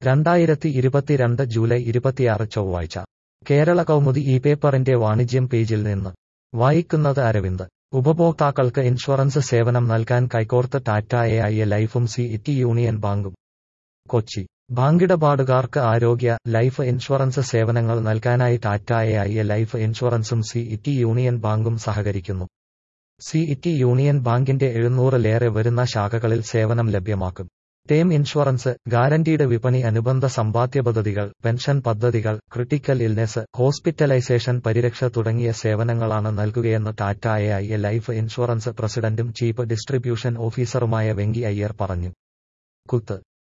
രണ്ടായിരത്തി ഇരുപത്തിരണ്ട് ജൂലൈ ഇരുപത്തിയാറ് ചൊവ്വാഴ്ച കേരള കൗമുദി ഈ പേപ്പറിന്റെ വാണിജ്യം പേജിൽ നിന്ന് വായിക്കുന്നത് അരവിന്ദ് ഉപഭോക്താക്കൾക്ക് ഇൻഷുറൻസ് സേവനം നൽകാൻ കൈകോർത്ത് ടാറ്റ എ ഐ എ ലൈഫും സി ഇറ്റി യൂണിയൻ ബാങ്കും കൊച്ചി ബാങ്കിടപാടുകാർക്ക് ആരോഗ്യ ലൈഫ് ഇൻഷുറൻസ് സേവനങ്ങൾ നൽകാനായി Tata A I A life ഇൻഷുറൻസും സി ഇറ്റി യൂണിയൻ ബാങ്കും സഹകരിക്കുന്നു സി ഇറ്റി യൂണിയൻ ബാങ്കിന്റെ എഴുന്നൂറിലേറെ വരുന്ന ശാഖകളിൽ സേവനം ലഭ്യമാക്കും ടേം ഇൻഷുറൻസ് ഗ്യാരണ്ടീഡ് വിപണി അനുബന്ധ സമ്പാദ്യ പദ്ധതികൾ പെൻഷൻ പദ്ധതികൾ ക്രിട്ടിക്കൽ ഇൽനെസ് ഹോസ്പിറ്റലൈസേഷൻ പരിരക്ഷ തുടങ്ങിയ സേവനങ്ങളാണ് നൽകുകയെന്ന് Tata A I A life insurance പ്രസിഡന്റും ചീഫ് ഡിസ്ട്രിബ്യൂഷൻ ഓഫീസറുമായ വെങ്കി അയ്യർ പറഞ്ഞു കുത്ത്